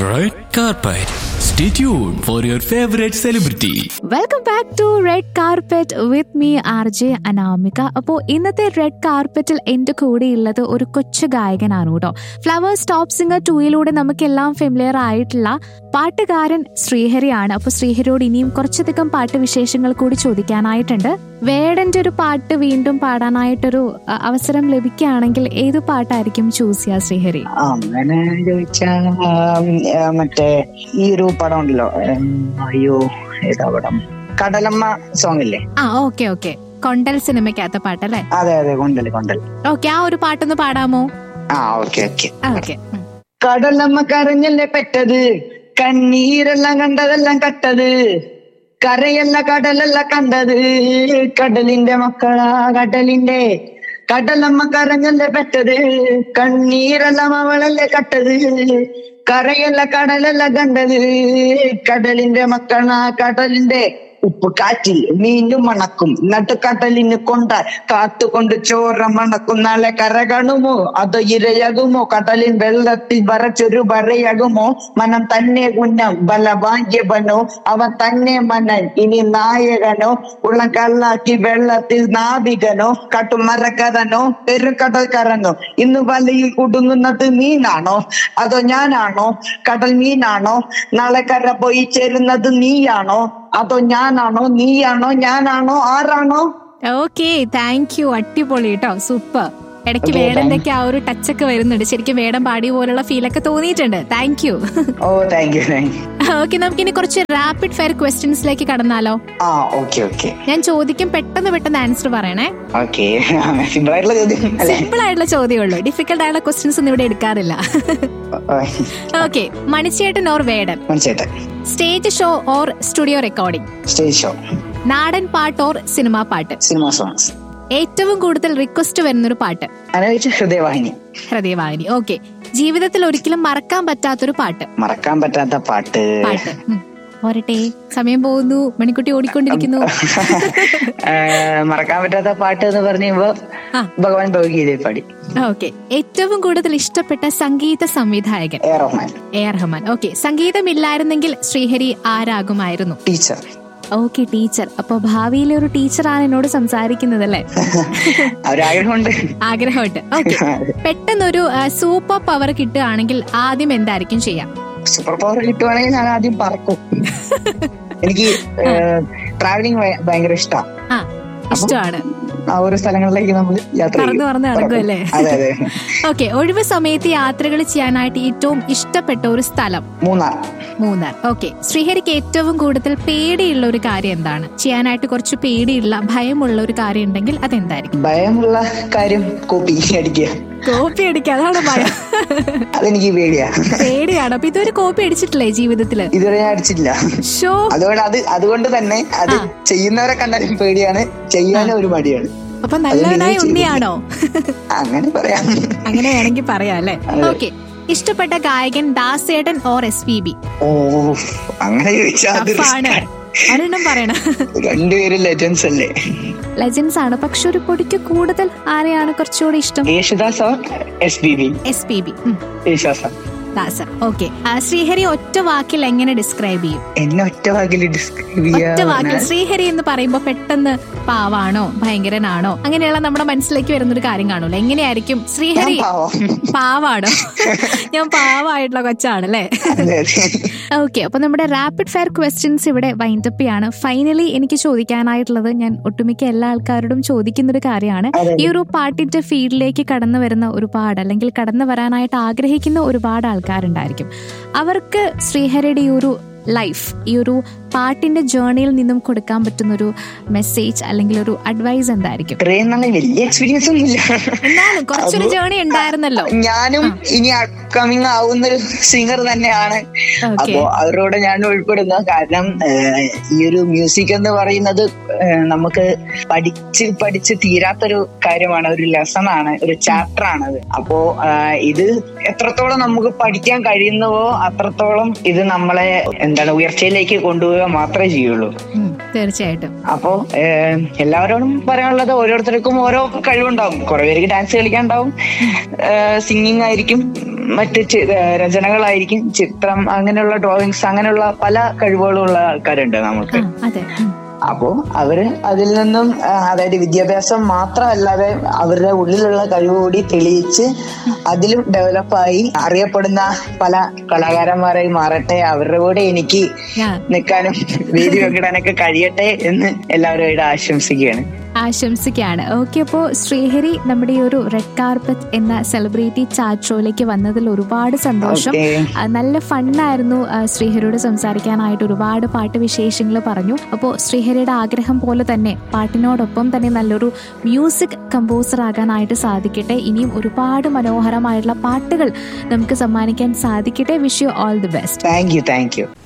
Red carpet. Stay tuned for your favorite celebrity. Welcome back to red carpet with me R J Anamika അപ്പോൾ ഇന്നത്തെ red കാർപ്പറ്റിൽ എൻ്റെ കൂടെയുള്ളത് ഒരു കൊച്ചു ഗായകനാണ് കേട്ടോ ഫ്ലവേഴ്സ് ടോപ്പ് സിംഗർ ടൂയിലൂടെ നമുക്കെല്ലാം ഫെമിലിയർ ആയിട്ടുള്ള പാട്ടുകാരൻ ശ്രീഹരിയാണ് അപ്പോൾ ശ്രീഹരിയോട് ഇനിയും കുറച്ചധികം പാട്ട് വിശേഷങ്ങൾ കൂടി ചോദിക്കാനായിട്ടുണ്ട് വേടന്റെ ഒരു പാട്ട് വീണ്ടും പാടാനായിട്ടൊരു അ, അവസരം ലഭിക്കുകയാണെങ്കിൽ ഏത് പാട്ടായിരിക്കും ചൂസ് ചെയ്യുക ശ്രീഹരി അങ്ങനെ ചോദിച്ചാ ആം, ആ, മറ്റേ ഈ ഒരു പടം ഉണ്ടല്ലോ ഉം, അയ്യോ ഏതാ പടം കടലമ്മ സോങ് ഇല്ലേ ആ ഓക്കെ ഓക്കെ കൊണ്ടൽ സിനിമയ്ക്കകത്ത പാട്ടല്ലേ അതെ അതെ കൊണ്ടൽ കൊണ്ടൽ ഓക്കെ ആ ഒരു പാട്ടൊന്ന് പാടാമോ ആ ഓക്കെ ഓക്കെ ഓക്കെ കടലമ്മ കരഞ്ഞല്ലേ പെറ്റത് കണ്ണീരെല്ലാം കണ്ടതെല്ലാം കട്ടത് കരയല്ല കടലല്ല കണ്ടത് കടലിന്റെ മക്കളാ കടലിന്റെ കടലമ്മ കരഞ്ഞല്ലേ പെറ്റത് കണ്ണീരെല്ലാം അവളല്ലേ കട്ടത് കരയല്ല കടലല്ല കണ്ടത് കടലിന്റെ മക്കളാ കടലിന്റെ ഉപ്പ് കാറ്റിൽ മീനും മണക്കും നട്ടുകടലിന് കൊണ്ട കാത്തുകൊണ്ട് ചോര മണക്കും നാളെ കര കാണുമോ അതോ ഇരയാകുമോ കടലിൻ വെള്ളത്തിൽ വരച്ചൊരു വരയാകുമോ മനം തന്നെ ഉന്നം ബലഭാഗ്യവനോ അവൻ തന്നെ മനൻ ഇനി നായകനോ ഉള്ള കള്ളാക്കി വെള്ളത്തിൽ നാവികനോ കട്ടുമരക്കരനോ പെരുക്കടൽക്കരനോ ഇന്ന് വലയിൽ കുടുങ്ങുന്നത് മീനാണോ അതോ ഞാനാണോ കടൽ മീനാണോ നാളെ കര പോയി ചേരുന്നത് നീയാണോ അതോ ഞാനാണോ നീയാണോ ഞാനാണോ ആരാണോ ഓക്കെ താങ്ക് യു അടിപൊളി കേട്ടോ സൂപ്പർ ഇടയ്ക്ക് Okay, വേടന്റെ ഒക്കെ ആ ഒരു ടച്ച് ഒക്കെ വരുന്നുണ്ട് ശരിക്കും വേടം പാടിയ പോലുള്ള ഫീൽ ഒക്കെ തോന്നിയിട്ടുണ്ട് thank you oh thank you thank you okay നമുക്കിനി കുറച്ച് റാപ്പിഡ് ഫയർ ക്വസ്റ്റ്യൻസിലേക്ക് കടന്നാലോ ആ ഓക്കെ ഓക്കെ ഞാൻ ചോദിക്കും പെട്ടെന്ന് പെട്ടെന്ന് ആൻസർ പറയണേ ഓക്കെ സിമ്പിൾ ആയിട്ടുള്ള ചോദ്യം അല്ലേ സിമ്പിൾ ആയിട്ടുള്ള ചോദ്യമുള്ളൂ ഡിഫിക്കൽട്ട് ആയിട്ടുള്ള ക്വസ്റ്റ്യൻസ് ഒന്നും ഇവിടെ എടുക്കാറില്ല ഓക്കെ മണിച്ചേട്ടൻ ഓർ വേടൻ മനസ്സിലായിട്ട് stage show or studio recording stage show നാടൻ പാട്ട് ഓർ സിനിമാ പാട്ട് സിനിമ സോങ്സ് ഏറ്റവും കൂടുതൽ റിക്വസ്റ്റ് വരുന്നൊരു പാട്ട് അനുഭവിച്ച ഹൃദയവാഹിനി ഹൃദയവാഹിനി ഓക്കെ ജീവിതത്തിൽ ഒരിക്കലും മറക്കാൻ പറ്റാത്തൊരു പാട്ട് മറക്കാൻ പറ്റാത്ത പാട്ട് പാട്ട് ഉം. പോരട്ടെ സമയം പോകുന്നു മണിക്കുട്ടി ഓടിക്കൊണ്ടിരിക്കുന്നു ആ, മറക്കാൻ പറ്റാത്ത പാട്ട് എന്ന് പറയുമ്പോ ആ. ഭഗവാൻ ഭഗവത്ഗീതയിൽ പാടി ഓക്കെ ഏറ്റവും കൂടുതൽ ഇഷ്ടപ്പെട്ട സംഗീത സംവിധായകൻ A Rahman A R Rahman okay സംഗീതമില്ലായിരുന്നെങ്കിൽ ശ്രീഹരി ആരാകുമായിരുന്നു ടീച്ചർ ഓക്കെ ടീച്ചർ അപ്പൊ ഭാവിയിലെ ഒരു ടീച്ചറാണ് എന്നോട് സംസാരിക്കുന്നത് അല്ലേ ഒരാഗ്രഹമുണ്ട് ആഗ്രഹമുണ്ട് ഓക്കെ പെട്ടെന്നൊരു സൂപ്പർ പവർ കിട്ടുകയാണെങ്കിൽ ആദ്യം എന്തായിരിക്കും ചെയ്യാം സൂപ്പർ പവർ കിട്ടുവാണെങ്കിൽ ഞാൻ ആദ്യം പറക്കും എനിക്ക് ട്രാവലിംഗ് ഭയങ്കര ഇഷ്ടമാണ് ആ ഇഷ്ടമാണ് ആ ഓരോ സ്ഥലങ്ങളിലേക്ക് നമ്മൾ യാത്ര പറന്ന് ചെയ്യും. പറന്ന് നടക്കും അല്ലേ? അതെ അതെ ഓക്കെ ഒഴിവ് സമയത്ത് യാത്രകൾ ചെയ്യാനായിട്ട് ഏറ്റവും ഇഷ്ടപ്പെട്ട ഒരു സ്ഥലം മൂന്നാർ മൂന്നാർ ഓക്കെ ശ്രീഹരിക്ക് ഏറ്റവും കൂടുതൽ പേടിയുള്ള ഒരു കാര്യം എന്താണ് ചെയ്യാനായിട്ട് കുറച്ച് പേടിയുള്ള ഭയമുള്ള ഒരു കാര്യം ഉണ്ടെങ്കിൽ അതെന്തായിരിക്കും ഭയമുള്ള കാര്യം കോപ്പി അടിക്കുക കോപ്പി അടിക്കുക അതാണ് ഭയം അതെനിക്ക് പേടിയാ പേടിയാണ് അപ്പൊ ഇതൊരു കോപ്പി അടിച്ചിട്ടില്ലേ ജീവിതത്തില് ഇതുവരെ ഞാൻ അടിച്ചില്ല ഷോ അതുകൊണ്ട് അത് അതുകൊണ്ട് തന്നെ അത് ആ. ചെയ്യുന്നവരെ കണ്ടാലും പേടിയാണ് ചെയ്യാനും ഒരു മടിയാണ് അപ്പൊ നല്ലവനായ ചെയ്തില്ല. ഉണ്ണിയാണോ അങ്ങനെ പറയാം അങ്ങനെ വേണമെങ്കിൽ പറയാം അല്ലെ അതെ. ഓക്കെ ഇഷ്ടപ്പെട്ട ഗായകൻ ദാസേട്ടൻ ഓർ എസ് പി ബി ഓ അങ്ങനെ ചോദിച്ചാൽ അത് ടഫാണ് risk ആണ്. ഒരെണ്ണം പറയണം രണ്ടുപേരും ലെജൻസ് അല്ലേ ലെജൻസ് ആണ് പക്ഷെ ഒരു പൊടിക്ക് കൂടുതൽ ആരെയാണ് കുറച്ചുകൂടി ഇഷ്ടം Yesudas or S B B S P B Yesudas ദാസർ ഓക്കെ ശ്രീഹരി ഒറ്റ വാക്കിൽ എങ്ങനെ ഡിസ്ക്രൈബ് ചെയ്യും എന്നെ ഒറ്റ വാക്കിൽ ഡിസ്ക്രൈബ് ഒറ്റ വാക്കിൽ ചെയ്യാൻ ശ്രീഹരി എന്ന് പറയുമ്പോ പെട്ടെന്ന് പാവാണോ ഭയങ്കരനാണോ അങ്ങനെയുള്ള നമ്മുടെ മനസ്സിലേക്ക് വരുന്ന ഒരു കാര്യം കാണൂല എങ്ങനെയായിരിക്കും ശ്രീഹരി പാവാണോ ഞാൻ പാവായിട്ടുള്ള കൊച്ചാണ് അല്ലേ ഓക്കെ അപ്പൊ നമ്മുടെ റാപ്പിഡ് ഫയർ ക്വസ്റ്റ്യൻസ് ഇവിടെ വൈൻഡപ്പ് ചെയ്യാണ് ഫൈനലി എനിക്ക് ചോദിക്കാനായിട്ടുള്ളത് ഞാൻ ഒട്ടുമിക്ക എല്ലാ ആൾക്കാരോടും ചോദിക്കുന്ന ഒരു കാര്യമാണ് അതെ. ഈ ഒരു പാട്ടിന്റെ ഫീൽഡിലേക്ക് കടന്നു വരുന്ന ഒരുപാട് അല്ലെങ്കിൽ കടന്നു വരാനായിട്ട് ആഗ്രഹിക്കുന്ന ഒരുപാട് ആൾക്കാരുണ്ടായിരിക്കും അവർക്ക് ശ്രീഹരിയുടെ ഈ ഒരു ലൈഫ് ഈ ഒരു പാട്ടിന്റെ ജേർണിയിൽ നിന്നും കൊടുക്കാൻ പറ്റുന്ന ഒരു മെസ്സേജ് അല്ലെങ്കിൽ ഒരു അഡ്വൈസ് എന്തായിരിക്കും ഇത്രയും നാളെ വലിയ എക്സ്പീരിയൻസ് ഒന്നും ഇല്ല എന്നാലും കുറച്ചൊരു അപ്പൊ ജേർണി ഉണ്ടായിരുന്നല്ലോ ഞാനും ഇനി അപ്കമിങ് ആവുന്ന ഒരു സിംഗർ തന്നെയാണ് ഓക്കെ അപ്പോ അവരോട് ഞാൻ ഉൾപ്പെടുന്നു കാരണം ഏഹ്, ഈ ഒരു മ്യൂസിക് എന്ന് പറയുന്നത് ഏഹ്, നമുക്ക് പഠിച്ച് പഠിച്ച് തീരാത്തൊരു കാര്യമാണ് ഒരു ലെസൺ ആണ് ഒരു ചാപ്റ്റർ ആണത് അപ്പോ ആഹ്, ഇത് എത്രത്തോളം നമുക്ക് പഠിക്കാൻ കഴിയുന്നുവോ അത്രത്തോളം ഇത് നമ്മളെ എന്താണ് ഉയർച്ചയിലേക്ക് കൊണ്ടുപോവുക മാത്രമേ ചെയ്യുള്ളൂ തീർച്ചയായിട്ടും അപ്പോ ഏഹ്, എല്ലാവരോടും പറയാനുള്ളത് ഓരോരുത്തർക്കും ഓരോ കഴിവുണ്ടാവും കുറെ പേർക്ക് ഡാൻസ് കളിക്കാൻ ഉണ്ടാവും സിംഗിങ് ആയിരിക്കും മറ്റ് ചി- ഏഹ്, രചനകളായിരിക്കും ചിത്രം അങ്ങനെയുള്ള ഡ്രോയിങ്സ് അങ്ങനെയുള്ള പല കഴിവുകളുള്ള ആൾക്കാരുണ്ട് നമുക്ക് ആ അതെ ഉം. അപ്പോ അവര് അതിൽ നിന്നും ആ, അതായത് വിദ്യാഭ്യാസം മാത്രമല്ലാതെ അവരുടെ ഉള്ളിലുള്ള കഴിവ് കൂടി തെളിയിച്ച് അതിലും ഡെവലപ്പായി അറിയപ്പെടുന്ന പല കലാകാരന്മാരായി മാറട്ടെ അവരുടെ കൂടെ എനിക്ക് Yeah. നിൽക്കാനും വേദി വെക്കിടാനൊക്കെ കഴിയട്ടെ എന്ന് എല്ലാവരും ആശംസിക്കുകയാണ് ആശംസിക്കുകയാണ് ഓക്കെ അപ്പോൾ ശ്രീഹരി നമ്മുടെ ഈ ഒരു റെഡ് കാർപ്പറ്റ് എന്ന സെലിബ്രിറ്റി ചാറ്റ് ഷോയിലേക്ക് വന്നതിൽ ഒരുപാട് സന്തോഷം ഓക്കെ ആ, നല്ല ഫണ്ണായിരുന്നു ആ, ശ്രീഹരിയോട് സംസാരിക്കാനായിട്ട് ഒരുപാട് പാട്ട് വിശേഷങ്ങൾ പറഞ്ഞു അപ്പോൾ ശ്രീഹരിയുടെ ആഗ്രഹം പോലെ തന്നെ പാട്ടിനോടൊപ്പം തന്നെ നല്ലൊരു മ്യൂസിക് കമ്പോസർ ആകാനായിട്ട് സാധിക്കട്ടെ ഇനിയും ഒരുപാട് മനോഹരമായിട്ടുള്ള പാട്ടുകൾ നമുക്ക് സമ്മാനിക്കാൻ സാധിക്കട്ടെ wish you all the best thank you thank U